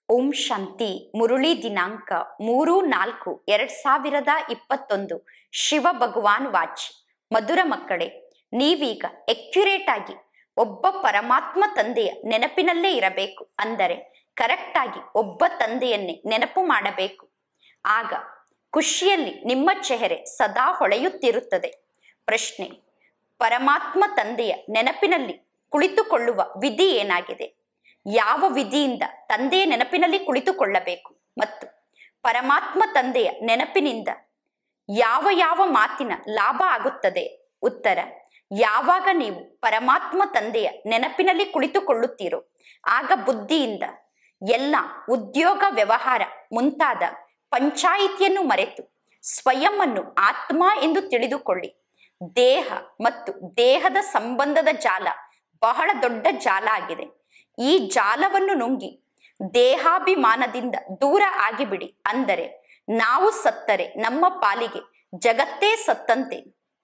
ಓಂ ಶಾಂತಿ ಮುರುಳಿ ದಿನಾಂಕ ಮೂರು ನಾಲ್ಕು ಎರಡ್ ಸಾವಿರದ ಇಪ್ಪತ್ತೊಂದು ಶಿವ ಭಗವಾನ್ ವಾಚ್ ಮಧುರ ಮಕ್ಕಳೇ ನೀವೀಗ ಎಕ್ಯುರೇಟ್ ಆಗಿ ಒಬ್ಬ ಪರಮಾತ್ಮ ತಂದೆಯ ನೆನಪಿನಲ್ಲೇ ಇರಬೇಕು ಅಂದರೆ ಕರೆಕ್ಟ್ ಆಗಿ ಒಬ್ಬ ತಂದೆಯನ್ನೇ ನೆನಪು ಮಾಡಬೇಕು ಆಗ ಖುಷಿಯಲ್ಲಿ ನಿಮ್ಮ ಚೆಹರೆ ಸದಾ ಹೊಳೆಯುತ್ತಿರುತ್ತದೆ ಪ್ರಶ್ನೆ ಪರಮಾತ್ಮ ತಂದೆಯ ನೆನಪಿನಲ್ಲಿ ಕುಳಿತುಕೊಳ್ಳುವ ವಿಧಿ ಏನಾಗಿದೆ ಯಾವ ವಿಧಿಯಿಂದ ತಂದೆಯ ನೆನಪಿನಲ್ಲಿ ಕುಳಿತುಕೊಳ್ಳಬೇಕು ಮತ್ತು ಪರಮಾತ್ಮ ತಂದೆಯ ನೆನಪಿನಿಂದ ಯಾವ ಯಾವ ಮಾತಿನ ಲಾಭ ಆಗುತ್ತದೆ ಉತ್ತರ ಯಾವಾಗ ನೀವು ಪರಮಾತ್ಮ ತಂದೆಯ ನೆನಪಿನಲ್ಲಿ ಕುಳಿತುಕೊಳ್ಳುತ್ತೀರೋ ಆಗ ಬುದ್ಧಿಯಿಂದ ಎಲ್ಲ ಉದ್ಯೋಗ ವ್ಯವಹಾರ ಮುಂತಾದ ಪಂಚಾಯಿತಿಯನ್ನು ಮರೆತು ಸ್ವಯಂ ಅನ್ನು ಆತ್ಮ ಎಂದು ತಿಳಿದುಕೊಳ್ಳಿ ದೇಹ ಮತ್ತು ದೇಹದ ಸಂಬಂಧದ ಜಾಲ ಬಹಳ ದೊಡ್ಡ ಜಾಲ ಆಗಿದೆ ಈ ಜಾಲವನ್ನು ನುಂಗಿ ದೇಹಾಭಿಮಾನದಿಂದ ದೂರ ಆಗಿಬಿಡಿ ಅಂದರೆ ನಾವು ಸತ್ತರೆ ನಮ್ಮ ಪಾಲಿಗೆ ಜಗತ್ತೇ ಸತ್ತಂತೆ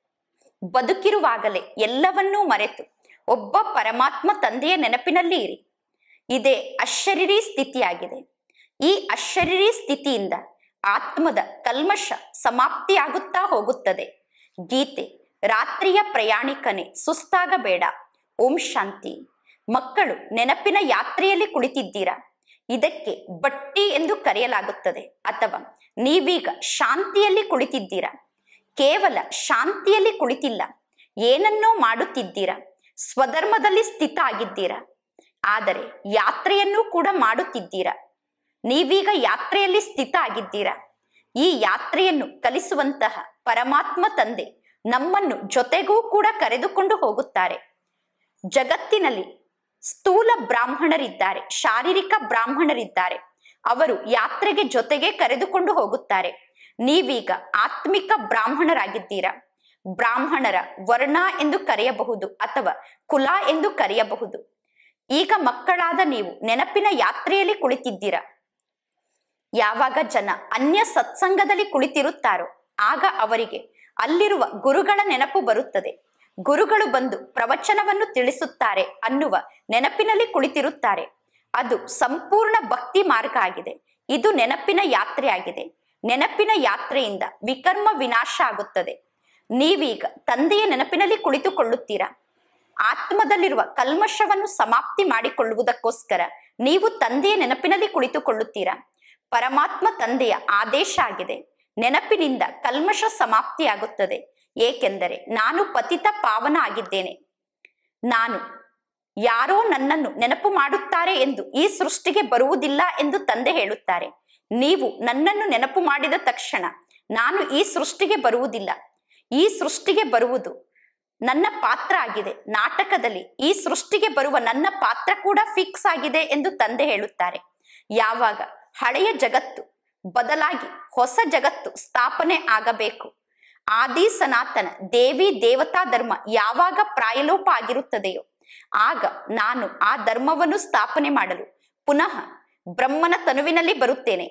ಬದುಕಿರುವಾಗಲೇ ಎಲ್ಲವನ್ನೂ ಮರೆತು ಒಬ್ಬ ಪರಮಾತ್ಮ ತಂದೆಯ ನೆನಪಿನಲ್ಲಿ ಇರಿ ಇದೇ ಅಶರೀರಿ ಸ್ಥಿತಿಯಾಗಿದೆ ಈ ಅಶರೀರಿ ಸ್ಥಿತಿಯಿಂದ ಆತ್ಮದ ಕಲ್ಮಶ ಸಮಾಪ್ತಿಯಾಗುತ್ತಾ ಹೋಗುತ್ತದೆ ಗೀತೆ ರಾತ್ರಿಯ ಪ್ರಯಾಣಿಕನೇ ಸುಸ್ತಾಗಬೇಡ ಓಂ ಶಾಂತಿ ಮಕ್ಕಳು ನೆನಪಿನ ಯಾತ್ರೆಯಲ್ಲಿ ಕುಳಿತಿದ್ದೀರಾ ಇದಕ್ಕೆ ಬಟ್ಟಿ ಎಂದು ಕರೆಯಲಾಗುತ್ತದೆ ಅಥವಾ ನೀವೀಗ ಶಾಂತಿಯಲ್ಲಿ ಕುಳಿತಿದ್ದೀರಾ ಕೇವಲ ಶಾಂತಿಯಲ್ಲಿ ಕುಳಿತಿಲ್ಲ ಏನನ್ನೋ ಮಾಡುತ್ತಿದ್ದೀರಾ ಸ್ವಧರ್ಮದಲ್ಲಿ ಸ್ಥಿತ ಆಗಿದ್ದೀರಾ ಆದರೆ ಯಾತ್ರೆಯನ್ನು ಕೂಡ ಮಾಡುತ್ತಿದ್ದೀರಾ ನೀವೀಗ ಯಾತ್ರೆಯಲ್ಲಿ ಸ್ಥಿತ ಆಗಿದ್ದೀರಾ ಈ ಯಾತ್ರೆಯನ್ನು ಕಲಿಸುವಂತಹ ಪರಮಾತ್ಮ ತಂದೆ ನಮ್ಮನ್ನು ಜೊತೆಗೂ ಕೂಡ ಕರೆದುಕೊಂಡು ಹೋಗುತ್ತಾರೆ ಜಗತ್ತಿನಲ್ಲಿ ಸ್ಥೂಲ ಬ್ರಾಹ್ಮಣರಿದ್ದಾರೆ ಶಾರೀರಿಕ ಬ್ರಾಹ್ಮಣರಿದ್ದಾರೆ ಅವರು ಯಾತ್ರೆಗೆ ಜೊತೆಗೆ ಕರೆದುಕೊಂಡು ಹೋಗುತ್ತಾರೆ ನೀವೀಗ ಆತ್ಮಿಕ ಬ್ರಾಹ್ಮಣರಾಗಿದ್ದೀರಾ ಬ್ರಾಹ್ಮಣರ ವರ್ಣ ಎಂದು ಕರೆಯಬಹುದು ಅಥವಾ ಕುಲ ಎಂದು ಕರೆಯಬಹುದು ಈಗ ಮಕ್ಕಳಾದ ನೀವು ನೆನಪಿನ ಯಾತ್ರೆಯಲ್ಲಿ ಕುಳಿತಿದ್ದೀರಾ ಯಾವಾಗ ಜನ ಅನ್ಯ ಸತ್ಸಂಗದಲ್ಲಿ ಕುಳಿತಿರುತ್ತಾರೋ ಆಗ ಅವರಿಗೆ ಅಲ್ಲಿರುವ ಗುರುಗಳ ನೆನಪು ಬರುತ್ತದೆ ಗುರುಗಳು ಬಂದು ಪ್ರವಚನವನ್ನು ತಿಳಿಸುತ್ತಾರೆ ಅನ್ನುವ ನೆನಪಿನಲ್ಲಿ ಕುಳಿತಿರುತ್ತಾರೆ ಅದು ಸಂಪೂರ್ಣ ಭಕ್ತಿ ಮಾರ್ಗ ಆಗಿದೆ ಇದು ನೆನಪಿನ ಯಾತ್ರೆ ಆಗಿದೆ ನೆನಪಿನ ಯಾತ್ರೆಯಿಂದ ವಿಕರ್ಮ ವಿನಾಶ ಆಗುತ್ತದೆ ನೀವೀಗ ತಂದೆಯ ನೆನಪಿನಲ್ಲಿ ಕುಳಿತುಕೊಳ್ಳುತ್ತೀರಾ ಆತ್ಮದಲ್ಲಿರುವ ಕಲ್ಮಶವನ್ನು ಸಮಾಪ್ತಿ ಮಾಡಿಕೊಳ್ಳುವುದಕ್ಕೋಸ್ಕರ ನೀವು ತಂದೆಯ ನೆನಪಿನಲ್ಲಿ ಕುಳಿತುಕೊಳ್ಳುತ್ತೀರಾ ಪರಮಾತ್ಮ ತಂದೆಯ ಆದೇಶ ಆಗಿದೆ ನೆನಪಿನಿಂದ ಕಲ್ಮಶ ಸಮಾಪ್ತಿಯಾಗುತ್ತದೆ ಏಕೆಂದರೆ ನಾನು ಪತಿತ ಪಾವನ ಆಗಿದ್ದೇನೆ ನಾನು ಯಾರೋ ನನ್ನನ್ನು ನೆನಪು ಮಾಡುತ್ತಾರೆ ಎಂದು ಈ ಸೃಷ್ಟಿಗೆ ಬರುವುದಿಲ್ಲ ಎಂದು ತಂದೆ ಹೇಳುತ್ತಾರೆ ನೀವು ನನ್ನನ್ನು ನೆನಪು ಮಾಡಿದ ತಕ್ಷಣ ನಾನು ಈ ಸೃಷ್ಟಿಗೆ ಬರುವುದಿಲ್ಲ ಈ ಸೃಷ್ಟಿಗೆ ಬರುವುದು ನನ್ನ ಪಾತ್ರ ಆಗಿದೆ ನಾಟಕದಲ್ಲಿ ಈ ಸೃಷ್ಟಿಗೆ ಬರುವ ನನ್ನ ಪಾತ್ರ ಕೂಡ ಫಿಕ್ಸ್ ಆಗಿದೆ ಎಂದು ತಂದೆ ಹೇಳುತ್ತಾರೆ ಯಾವಾಗ ಹಳೆಯ ಜಗತ್ತು ಬದಲಾಗಿ ಹೊಸ ಜಗತ್ತು ಸ್ಥಾಪನೆ ಆಗಬೇಕು ಆದಿ ಸನಾತನ ದೇವಿ ದೇವತಾ ಧರ್ಮ ಯಾವಾಗ ಪ್ರಾಯಲೋಪ ಆಗಿರುತ್ತದೆಯೋ ಆಗ ನಾನು ಆ ಧರ್ಮವನ್ನು ಸ್ಥಾಪನೆ ಮಾಡಲು ಪುನಃ ಬ್ರಹ್ಮನ ತನುವಿನಲ್ಲಿ ಬರುತ್ತೇನೆ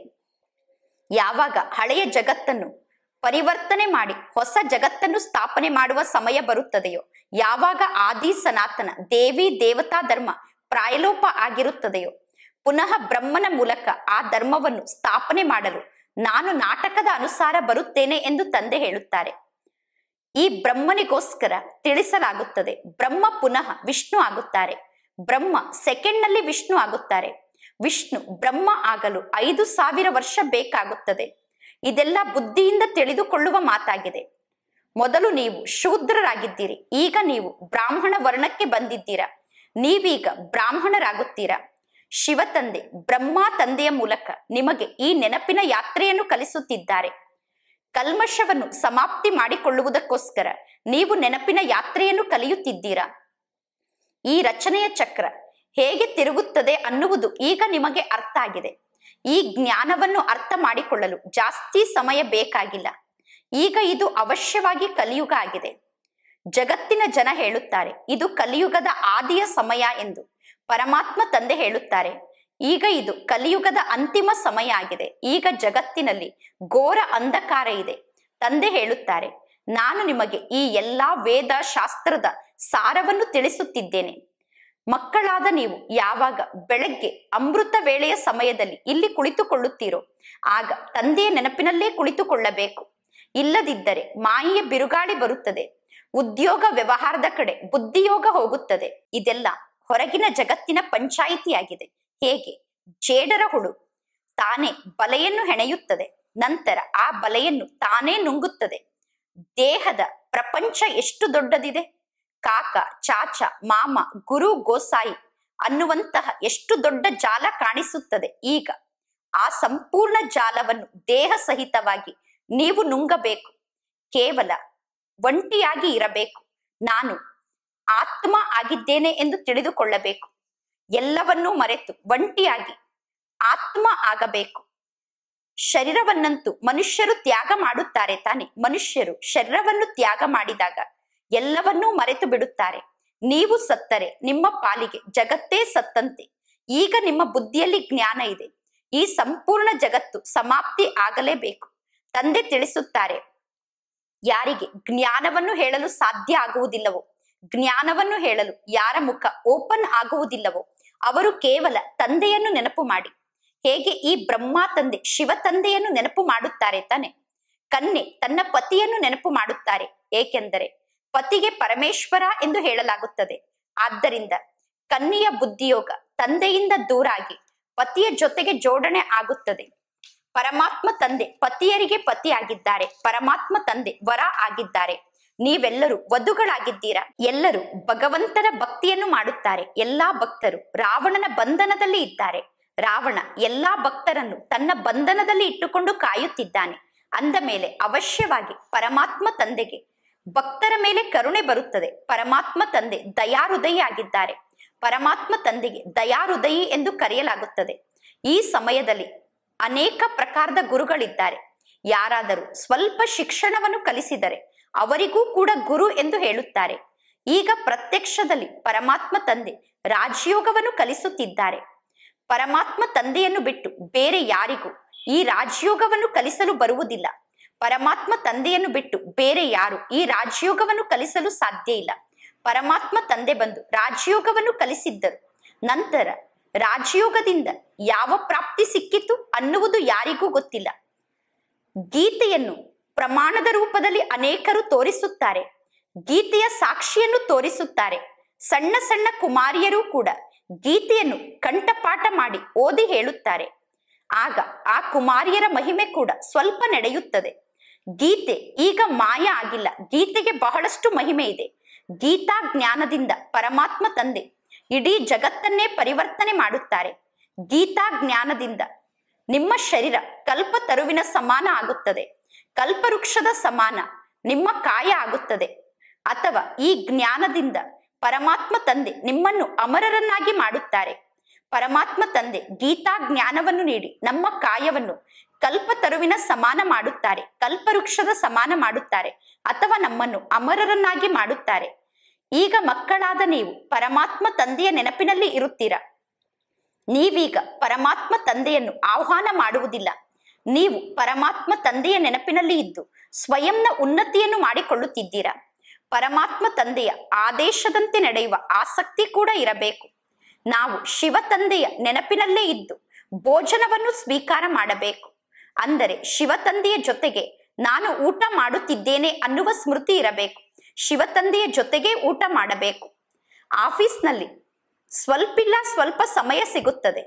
ಯಾವಾಗ ಹಳೆಯ ಜಗತ್ತನ್ನು ಪರಿವರ್ತನೆ ಮಾಡಿ ಹೊಸ ಜಗತ್ತನ್ನು ಸ್ಥಾಪನೆ ಮಾಡುವ ಸಮಯ ಬರುತ್ತದೆಯೋ ಯಾವಾಗ ಆದಿ ಸನಾತನ ದೇವಿ ದೇವತಾ ಧರ್ಮ ಪ್ರಾಯಲೋಪ ಆಗಿರುತ್ತದೆಯೋ ಪುನಃ ಬ್ರಹ್ಮನ ಮೂಲಕ ಆ ಧರ್ಮವನ್ನು ಸ್ಥಾಪನೆ ಮಾಡಲು ನಾನು ನಾಟಕದ ಅನುಸಾರ ಬರುತ್ತೇನೆ ಎಂದು ತಂದೆ ಹೇಳುತ್ತಾರೆ ಈ ಬ್ರಹ್ಮನಿಗೋಸ್ಕರ ತಿಳಿಸಲಾಗುತ್ತದೆ ಬ್ರಹ್ಮ ಪುನಃ ವಿಷ್ಣು ಆಗುತ್ತಾರೆ ಬ್ರಹ್ಮ ಸೆಕೆಂಡ್ ನಲ್ಲಿ ವಿಷ್ಣು ಆಗುತ್ತಾರೆ ವಿಷ್ಣು ಬ್ರಹ್ಮ ಆಗಲು ಐದು ಸಾವಿರ ವರ್ಷ ಬೇಕಾಗುತ್ತದೆ ಇದೆಲ್ಲ ಬುದ್ಧಿಯಿಂದ ತಿಳಿದುಕೊಳ್ಳುವ ಮಾತಾಗಿದೆ ಮೊದಲು ನೀವು ಶೂದ್ರರಾಗಿದ್ದೀರಿ ಈಗ ನೀವು ಬ್ರಾಹ್ಮಣ ವರ್ಣಕ್ಕೆ ಬಂದಿದ್ದೀರಾ ನೀವೀಗ ಬ್ರಾಹ್ಮಣರಾಗುತ್ತೀರಾ ಶಿವ ತಂದೆ ಬ್ರಹ್ಮ ತಂದೆಯ ಮೂಲಕ ನಿಮಗೆ ಈ ನೆನಪಿನ ಯಾತ್ರೆಯನ್ನು ಕಲಿಸುತ್ತಿದ್ದಾರೆ ಕಲ್ಮಶವನ್ನು ಸಮಾಪ್ತಿ ಮಾಡಿಕೊಳ್ಳುವುದಕ್ಕೋಸ್ಕರ ನೀವು ನೆನಪಿನ ಯಾತ್ರೆಯನ್ನು ಕಲಿಯುತ್ತಿದ್ದೀರಾ ಈ ರಚನೆಯ ಚಕ್ರ ಹೇಗೆ ತಿರುಗುತ್ತದೆ ಅನ್ನುವುದು ಈಗ ನಿಮಗೆ ಅರ್ಥ ಆಗಿದೆ ಈ ಜ್ಞಾನವನ್ನು ಅರ್ಥ ಮಾಡಿಕೊಳ್ಳಲು ಜಾಸ್ತಿ ಸಮಯ ಬೇಕಾಗಿಲ್ಲ ಈಗ ಇದು ಅವಶ್ಯವಾಗಿ ಕಲಿಯುಗ ಆಗಿದೆ ಜಗತ್ತಿನ ಜನ ಹೇಳುತ್ತಾರೆ ಇದು ಕಲಿಯುಗದ ಆದಿಯ ಸಮಯ ಎಂದು ಪರಮಾತ್ಮ ತಂದೆ ಹೇಳುತ್ತಾರೆ ಈಗ ಇದು ಕಲಿಯುಗದ ಅಂತಿಮ ಸಮಯ ಆಗಿದೆ ಈಗ ಜಗತ್ತಿನಲ್ಲಿ ಘೋರ ಅಂಧಕಾರ ಇದೆ ತಂದೆ ಹೇಳುತ್ತಾರೆ ನಾನು ನಿಮಗೆ ಈ ಎಲ್ಲಾ ವೇದ ಶಾಸ್ತ್ರದ ಸಾರವನ್ನು ತಿಳಿಸುತ್ತಿದ್ದೇನೆ ಮಕ್ಕಳಾದ ನೀವು ಯಾವಾಗ ಬೆಳಗ್ಗೆ ಅಮೃತ ವೇಳೆಯ ಸಮಯದಲ್ಲಿ ಇಲ್ಲಿ ಕುಳಿತುಕೊಳ್ಳುತ್ತೀರೋ ಆಗ ತಂದೆಯ ನೆನಪಿನಲ್ಲೇ ಕುಳಿತುಕೊಳ್ಳಬೇಕು ಇಲ್ಲದಿದ್ದರೆ ಮಾಯೆಯ ಬಿರುಗಾಳಿ ಬರುತ್ತದೆ ಉದ್ಯೋಗ ವ್ಯವಹಾರದ ಕಡೆ ಬುದ್ಧಿಯೋಗ ಹೋಗುತ್ತದೆ ಇದೆಲ್ಲ ಹೊರಗಿನ ಜಗತ್ತಿನ ಪಂಚಾಯಿತಿಯಾಗಿದೆ ಹೇಗೆ ಜೇಡರ ಹುಳು ತಾನೇ ಬಲೆಯನ್ನು ಹೆಣೆಯುತ್ತದೆ ನಂತರ ಆ ಬಲೆಯನ್ನು ತಾನೇ ನುಂಗುತ್ತದೆ ದೇಹದ ಪ್ರಪಂಚ ಎಷ್ಟು ದೊಡ್ಡದಿದೆ ಕಾಕ ಚಾಚ ಮಾಮ ಗುರು ಗೋಸಾಯಿ ಅನ್ನುವಂತಹ ಎಷ್ಟು ದೊಡ್ಡ ಜಾಲ ಕಾಣಿಸುತ್ತದೆ ಈಗ ಆ ಸಂಪೂರ್ಣ ಜಾಲವನ್ನು ದೇಹ ಸಹಿತವಾಗಿ ನೀವು ನುಂಗಬೇಕು ಕೇವಲ ಒಂಟಿಯಾಗಿ ಇರಬೇಕು ನಾನು ಆತ್ಮ ಆಗಿದ್ದೇನೆ ಎಂದು ತಿಳಿದುಕೊಳ್ಳಬೇಕು ಎಲ್ಲವನ್ನೂ ಮರೆತು ಒಂಟಿಯಾಗಿ ಆತ್ಮ ಆಗಬೇಕು ಶರೀರವನ್ನಂತೂ ಮನುಷ್ಯರು ತ್ಯಾಗ ಮಾಡುತ್ತಾರೆ ತಾನೆ ಮನುಷ್ಯರು ಶರೀರವನ್ನು ತ್ಯಾಗ ಮಾಡಿದಾಗ ಎಲ್ಲವನ್ನೂ ಮರೆತು ಬಿಡುತ್ತಾರೆ ನೀವು ಸತ್ತರೆ ನಿಮ್ಮ ಪಾಲಿಗೆ ಜಗತ್ತೇ ಸತ್ತಂತೆ ಈಗ ನಿಮ್ಮ ಬುದ್ಧಿಯಲ್ಲಿ ಜ್ಞಾನ ಇದೆ ಈ ಸಂಪೂರ್ಣ ಜಗತ್ತು ಸಮಾಪ್ತಿ ಆಗಲೇಬೇಕು ತಂದೆ ತಿಳಿಸುತ್ತಾರೆ ಯಾರಿಗೆ ಜ್ಞಾನವನ್ನು ಹೇಳಲು ಸಾಧ್ಯ ಆಗುವುದಿಲ್ಲವೋ ಜ್ಞಾನವನ್ನು ಹೇಳಲು ಯಾರ ಮುಖ ಓಪನ್ ಆಗುವುದಿಲ್ಲವೋ ಅವರು ಕೇವಲ ತಂದೆಯನ್ನು ನೆನಪು ಮಾಡಿ ಹೇಗೆ ಈ ಬ್ರಹ್ಮ ತಂದೆ ಶಿವ ತಂದೆಯನ್ನು ನೆನಪು ಮಾಡುತ್ತಾರೆ ತಾನೆ ಕನ್ಯೆ ತನ್ನ ಪತಿಯನ್ನು ನೆನಪು ಮಾಡುತ್ತಾರೆ ಏಕೆಂದರೆ ಪತಿಗೆ ಪರಮೇಶ್ವರ ಎಂದು ಹೇಳಲಾಗುತ್ತದೆ ಆದ್ದರಿಂದ ಕನ್ಯೆಯ ಬುದ್ಧಿಯೋಗ ತಂದೆಯಿಂದ ದೂರಾಗಿ ಪತಿಯ ಜೊತೆಗೆ ಜೋಡಣೆ ಆಗುತ್ತದೆ ಪರಮಾತ್ಮ ತಂದೆ ಪತಿಯರಿಗೆ ಪತಿ ಆಗಿದ್ದಾರೆ ಪರಮಾತ್ಮ ತಂದೆ ವರ ಆಗಿದ್ದಾರೆ ನೀವೆಲ್ಲರೂ ವಧುಗಳಾಗಿದ್ದೀರಾ ಎಲ್ಲರೂ ಭಗವಂತನ ಭಕ್ತಿಯನ್ನು ಮಾಡುತ್ತಾರೆ ಎಲ್ಲಾ ಭಕ್ತರು ರಾವಣನ ಬಂಧನದಲ್ಲಿ ಇದ್ದಾರೆ ರಾವಣ ಎಲ್ಲಾ ಭಕ್ತರನ್ನು ತನ್ನ ಬಂಧನದಲ್ಲಿ ಇಟ್ಟುಕೊಂಡು ಕಾಯುತ್ತಿದ್ದಾನೆ ಅಂದ ಮೇಲೆ ಅವಶ್ಯವಾಗಿ ಪರಮಾತ್ಮ ತಂದೆಗೆ ಭಕ್ತರ ಮೇಲೆ ಕರುಣೆ ಬರುತ್ತದೆ ಪರಮಾತ್ಮ ತಂದೆ ದಯಾಹೃದಯಿ ಆಗಿದ್ದಾರೆ ಪರಮಾತ್ಮ ತಂದೆಗೆ ದಯಾಹೃದಯಿ ಎಂದು ಕರೆಯಲಾಗುತ್ತದೆ ಈ ಸಮಯದಲ್ಲಿ ಅನೇಕ ಪ್ರಕಾರದ ಗುರುಗಳಿದ್ದಾರೆ ಯಾರಾದರೂ ಸ್ವಲ್ಪ ಶಿಕ್ಷಣವನ್ನು ಕಲಿಸಿದರೆ ಅವರಿಗೂ ಕೂಡ ಗುರು ಎಂದು ಹೇಳುತ್ತಾರೆ ಈಗ ಪ್ರತ್ಯಕ್ಷದಲ್ಲಿ ಪರಮಾತ್ಮ ತಂದೆ ರಾಜಯೋಗವನ್ನು ಕಲಿಸುತ್ತಿದ್ದಾರೆ ಪರಮಾತ್ಮ ತಂದೆಯನ್ನು ಬಿಟ್ಟು ಬೇರೆ ಯಾರಿಗೂ ಈ ರಾಜಯೋಗವನ್ನು ಕಲಿಸಲು ಬರುವುದಿಲ್ಲ ಪರಮಾತ್ಮ ತಂದೆಯನ್ನು ಬಿಟ್ಟು ಬೇರೆ ಯಾರು ಈ ರಾಜಯೋಗವನ್ನು ಕಲಿಸಲು ಸಾಧ್ಯ ಇಲ್ಲ ಪರಮಾತ್ಮ ತಂದೆ ಬಂದು ರಾಜಯೋಗವನ್ನು ಕಲಿಸಿದ್ದರು ನಂತರ ರಾಜಯೋಗದಿಂದ ಯಾವ ಪ್ರಾಪ್ತಿ ಸಿಕ್ಕಿತು ಅನ್ನುವುದು ಯಾರಿಗೂ ಗೊತ್ತಿಲ್ಲ ಗೀತೆಯನ್ನು ಪ್ರಮಾಣದ ರೂಪದಲ್ಲಿ ಅನೇಕರು ತೋರಿಸುತ್ತಾರೆ ಗೀತೆಯ ಸಾಕ್ಷಿಯನ್ನು ತೋರಿಸುತ್ತಾರೆ ಸಣ್ಣ ಸಣ್ಣ ಕುಮಾರಿಯರು ಕೂಡ ಗೀತೆಯನ್ನು ಕಂಠಪಾಠ ಮಾಡಿ ಓದಿ ಹೇಳುತ್ತಾರೆ ಆಗ ಆ ಕುಮಾರಿಯರ ಮಹಿಮೆ ಕೂಡ ಸ್ವಲ್ಪ ನಡೆಯುತ್ತದೆ ಗೀತೆ ಈಗ ಮಾಯ ಆಗಿಲ್ಲ ಗೀತೆಗೆ ಬಹಳಷ್ಟು ಮಹಿಮೆ ಇದೆ ಗೀತಾ ಜ್ಞಾನದಿಂದ ಪರಮಾತ್ಮ ತಂದೆ ಇಡೀ ಜಗತ್ತನ್ನೇ ಪರಿವರ್ತನೆ ಮಾಡುತ್ತಾರೆ ಗೀತಾ ಜ್ಞಾನದಿಂದ ನಿಮ್ಮ ಶರೀರ ಕಲ್ಪ ತರುವಿನ ಸಮಾನ ಆಗುತ್ತದೆ ಕಲ್ಪವೃಕ್ಷದ ಸಮಾನ ನಿಮ್ಮ ಕಾಯ ಆಗುತ್ತದೆ ಅಥವಾ ಈ ಜ್ಞಾನದಿಂದ ಪರಮಾತ್ಮ ತಂದೆ ನಿಮ್ಮನ್ನು ಅಮರರನ್ನಾಗಿ ಮಾಡುತ್ತಾರೆ ಪರಮಾತ್ಮ ತಂದೆ ಗೀತಾ ಜ್ಞಾನವನ್ನು ನೀಡಿ ನಮ್ಮ ಕಾಯವನ್ನು ಕಲ್ಪತರುವಿನ ಸಮಾನ ಮಾಡುತ್ತಾರೆ ಕಲ್ಪವೃಕ್ಷದ ಸಮಾನ ಮಾಡುತ್ತಾರೆ ಅಥವಾ ನಮ್ಮನ್ನು ಅಮರರನ್ನಾಗಿ ಮಾಡುತ್ತಾರೆ ಈಗ ಮಕ್ಕಳಾದ ನೀವು ಪರಮಾತ್ಮ ತಂದೆಯ ನೆನಪಿನಲ್ಲಿ ಇರುತ್ತೀರಾ ನೀವೀಗ ಪರಮಾತ್ಮ ತಂದೆಯನ್ನು ಆಹ್ವಾನ ಮಾಡುವುದಿಲ್ಲ ನೀವು ಪರಮಾತ್ಮ ತಂದೆಯ ನೆನಪಿನಲ್ಲಿ ಇದ್ದು ಸ್ವಯಂನ ಉನ್ನತಿಯನ್ನು ಮಾಡಿಕೊಳ್ಳುತ್ತಿದ್ದೀರಾ ಪರಮಾತ್ಮ ತಂದೆಯ ಆದೇಶದಂತೆ ನಡೆಯುವ ಆಸಕ್ತಿ ಕೂಡ ಇರಬೇಕು ನಾವು ಶಿವ ತಂದೆಯ ನೆನಪಿನಲ್ಲೇ ಇದ್ದು ಭೋಜನವನ್ನು ಸ್ವೀಕಾರ ಮಾಡಬೇಕು ಅಂದರೆ ಶಿವ ತಂದೆಯ ಜೊತೆಗೆ ನಾನು ಊಟ ಮಾಡುತ್ತಿದ್ದೇನೆ ಅನ್ನುವ ಸ್ಮೃತಿ ಇರಬೇಕು ಶಿವ ತಂದೆಯ ಜೊತೆಗೆ ಊಟ ಮಾಡಬೇಕು ಆಫೀಸ್ನಲ್ಲಿ ಸ್ವಲ್ಪಿಲ್ಲ ಸ್ವಲ್ಪ ಸಮಯ ಸಿಗುತ್ತದೆ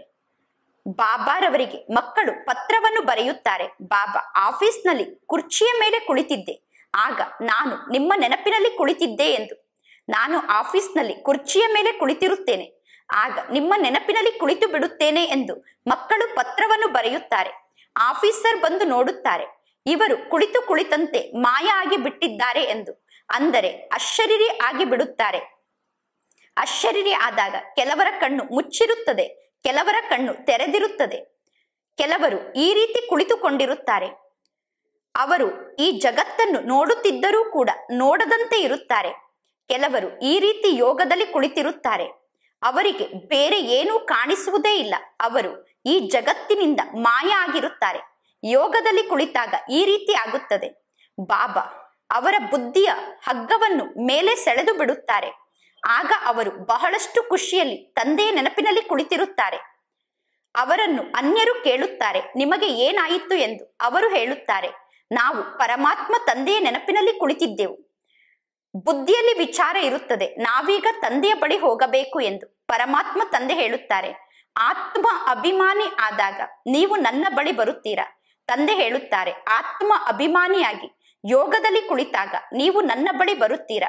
ಬಾಬಾರವರಿಗೆ ಮಕ್ಕಳು ಪತ್ರವನ್ನು ಬರೆಯುತ್ತಾರೆ ಬಾಬಾ ಆಫೀಸ್ನಲ್ಲಿ ಕುರ್ಚಿಯ ಮೇಲೆ ಕುಳಿತಿದ್ದೆ ಆಗ ನಾನು ನಿಮ್ಮ ನೆನಪಿನಲ್ಲಿ ಕುಳಿತಿದ್ದೆ ಎಂದು ನಾನು ಆಫೀಸ್ನಲ್ಲಿ ಕುರ್ಚಿಯ ಮೇಲೆ ಕುಳಿತಿರುತ್ತೇನೆ ಆಗ ನಿಮ್ಮ ನೆನಪಿನಲ್ಲಿ ಕುಳಿತು ಬಿಡುತ್ತೇನೆ ಎಂದು ಮಕ್ಕಳು ಪತ್ರವನ್ನು ಬರೆಯುತ್ತಾರೆ ಆಫೀಸರ್ ಬಂದು ನೋಡುತ್ತಾರೆ ಇವರು ಕುಳಿತು ಕುಳಿತಂತೆ ಮಾಯ ಆಗಿ ಬಿಟ್ಟಿದ್ದಾರೆ ಎಂದು ಅಂದರೆ ಅಶರೀರಿ ಆಗಿ ಬಿಡುತ್ತಾರೆ ಅಶರೀರಿ ಆದಾಗ ಕೆಲವರ ಕಣ್ಣು ಮುಚ್ಚಿರುತ್ತದೆ ಕೆಲವರ ಕಣ್ಣು ತೆರೆದಿರುತ್ತದೆ ಕೆಲವರು ಈ ರೀತಿ ಕುಳಿತುಕೊಂಡಿರುತ್ತಾರೆ ಅವರು ಈ ಜಗತ್ತನ್ನು ನೋಡುತ್ತಿದ್ದರೂ ಕೂಡ ನೋಡದಂತೆ ಇರುತ್ತಾರೆ ಕೆಲವರು ಈ ರೀತಿ ಯೋಗದಲ್ಲಿ ಕುಳಿತಿರುತ್ತಾರೆ ಅವರಿಗೆ ಬೇರೆ ಏನೂ ಕಾಣಿಸುವುದೇ ಇಲ್ಲ ಅವರು ಈ ಜಗತ್ತಿನಿಂದ ಮಾಯ ಆಗಿರುತ್ತಾರೆ ಯೋಗದಲ್ಲಿ ಕುಳಿತಾಗ ಈ ರೀತಿ ಆಗುತ್ತದೆ ಬಾಬಾ ಅವರ ಬುದ್ಧಿಯ ಹಗ್ಗವನ್ನು ಮೇಲೆ ಸೆಳೆದು ಬಿಡುತ್ತಾರೆ ಆಗ ಅವರು ಬಹಳಷ್ಟು ಖುಷಿಯಲ್ಲಿ ತಂದೆಯ ನೆನಪಿನಲ್ಲಿ ಕುಳಿತಿರುತ್ತಾರೆ ಅವರನ್ನು ಅನ್ಯರು ಕೇಳುತ್ತಾರೆ ನಿಮಗೆ ಏನಾಯಿತು ಎಂದು ಅವರು ಹೇಳುತ್ತಾರೆ ನಾವು ಪರಮಾತ್ಮ ತಂದೆಯ ನೆನಪಿನಲ್ಲಿ ಕುಳಿತಿದ್ದೆವು ಬುದ್ಧಿಯಲ್ಲಿ ವಿಚಾರ ಇರುತ್ತದೆ ನಾವೀಗ ತಂದೆಯ ಬಳಿ ಹೋಗಬೇಕು ಎಂದು ಪರಮಾತ್ಮ ತಂದೆ ಹೇಳುತ್ತಾರೆ ಆತ್ಮ ಅಭಿಮಾನಿ ಆದಾಗ ನೀವು ನನ್ನ ಬಳಿ ಬರುತ್ತೀರಾ ತಂದೆ ಹೇಳುತ್ತಾರೆ ಆತ್ಮ ಅಭಿಮಾನಿಯಾಗಿ ಯೋಗದಲ್ಲಿ ಕುಳಿತಾಗ ನೀವು ನನ್ನ ಬಳಿ ಬರುತ್ತೀರಾ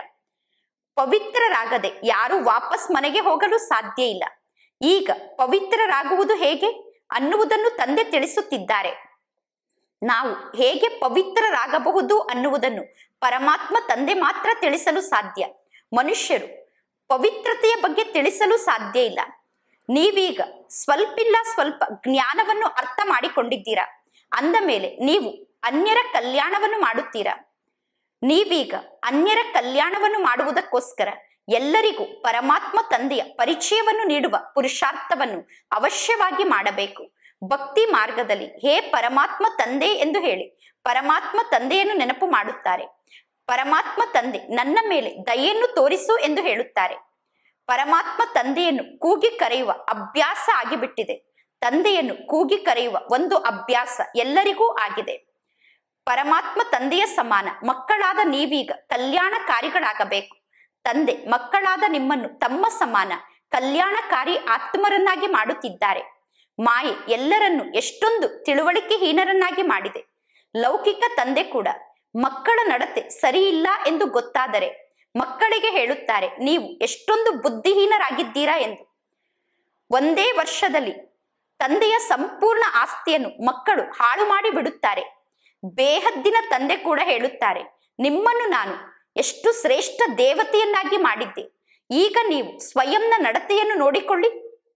ಪವಿತ್ರರಾಗದೆ ಯಾರು ವಾಪಸ್ ಮನೆಗೆ ಹೋಗಲು ಸಾಧ್ಯ ಇಲ್ಲ ಈಗ ಪವಿತ್ರರಾಗುವುದು ಹೇಗೆ ಅನ್ನುವುದನ್ನು ತಂದೆ ತಿಳಿಸುತ್ತಿದ್ದಾರೆ ನಾವು ಹೇಗೆ ಪವಿತ್ರರಾಗಬಹುದು ಅನ್ನುವುದನ್ನು ಪರಮಾತ್ಮ ತಂದೆ ಮಾತ್ರ ತಿಳಿಸಲು ಸಾಧ್ಯ ಮನುಷ್ಯರು ಪವಿತ್ರತೆಯ ಬಗ್ಗೆ ತಿಳಿಸಲು ಸಾಧ್ಯ ಇಲ್ಲ ನೀವೀಗ ಸ್ವಲ್ಪಿಲ್ಲ ಸ್ವಲ್ಪ ಜ್ಞಾನವನ್ನು ಅರ್ಥ ಮಾಡಿಕೊಂಡಿದ್ದೀರಾ ಅಂದ ಮೇಲೆ ನೀವು ಅನ್ಯರ ಕಲ್ಯಾಣವನ್ನು ಮಾಡುತ್ತೀರಾ ನೀವೀಗ ಅನ್ಯರ ಕಲ್ಯಾಣವನ್ನು ಮಾಡುವುದಕ್ಕೋಸ್ಕರ ಎಲ್ಲರಿಗೂ ಪರಮಾತ್ಮ ತಂದೆಯ ಪರಿಚಯವನ್ನು ನೀಡುವ ಪುರುಷಾರ್ಥವನ್ನು ಅವಶ್ಯವಾಗಿ ಮಾಡಬೇಕು ಭಕ್ತಿ ಮಾರ್ಗದಲ್ಲಿ ಹೇ ಪರಮಾತ್ಮ ತಂದೆ ಎಂದು ಹೇಳಿ ಪರಮಾತ್ಮ ತಂದೆಯನ್ನು ನೆನಪು ಮಾಡುತ್ತಾರೆ ಪರಮಾತ್ಮ ತಂದೆ ನನ್ನ ಮೇಲೆ ದಯೆಯನ್ನು ತೋರಿಸು ಎಂದು ಹೇಳುತ್ತಾರೆ ಪರಮಾತ್ಮ ತಂದೆಯನ್ನು ಕೂಗಿ ಕರೆಯುವ ಅಭ್ಯಾಸ ಆಗಿಬಿಟ್ಟಿದೆ ತಂದೆಯನ್ನು ಕೂಗಿ ಕರೆಯುವ ಒಂದು ಅಭ್ಯಾಸ ಎಲ್ಲರಿಗೂ ಆಗಿದೆ ಪರಮಾತ್ಮ ತಂದೆಯ ಸಮಾನ ಮಕ್ಕಳಾದ ನೀವೀಗ ಕಲ್ಯಾಣಕಾರಿಗಳಾಗಬೇಕು ತಂದೆ ಮಕ್ಕಳಾದ ನಿಮ್ಮನ್ನು ತಮ್ಮ ಸಮಾನ ಕಲ್ಯಾಣಕಾರಿ ಆತ್ಮರನ್ನಾಗಿ ಮಾಡುತ್ತಿದ್ದಾರೆ ಮಾಯೆ ಎಲ್ಲರನ್ನು ಎಷ್ಟೊಂದು ತಿಳುವಳಿಕೆಹೀನರನ್ನಾಗಿ ಮಾಡಿದೆ ಲೌಕಿಕ ತಂದೆ ಕೂಡ ಮಕ್ಕಳ ನಡತೆ ಸರಿಯಿಲ್ಲ ಎಂದು ಗೊತ್ತಾದರೆ ಮಕ್ಕಳಿಗೆ ಹೇಳುತ್ತಾರೆ ನೀವು ಎಷ್ಟೊಂದು ಬುದ್ಧಿಹೀನರಾಗಿದ್ದೀರಾ ಎಂದು ಒಂದೇ ವರ್ಷದಲ್ಲಿ ತಂದೆಯ ಸಂಪೂರ್ಣ ಆಸ್ತಿಯನ್ನು ಮಕ್ಕಳು ಹಾಳು ಮಾಡಿ ಬಿಡುತ್ತಾರೆ ಬೇಹದ್ದಿನ ತಂದೆ ಕೂಡ ಹೇಳುತ್ತಾರೆ ನಿಮ್ಮನ್ನು ನಾನು ಎಷ್ಟು ಶ್ರೇಷ್ಠ ದೇವತೆಯನ್ನಾಗಿ ಮಾಡಿದ್ದೆ ಈಗ ನೀವು ಸ್ವಯಂನ ನಡತೆಯನ್ನು ನೋಡಿಕೊಳ್ಳಿ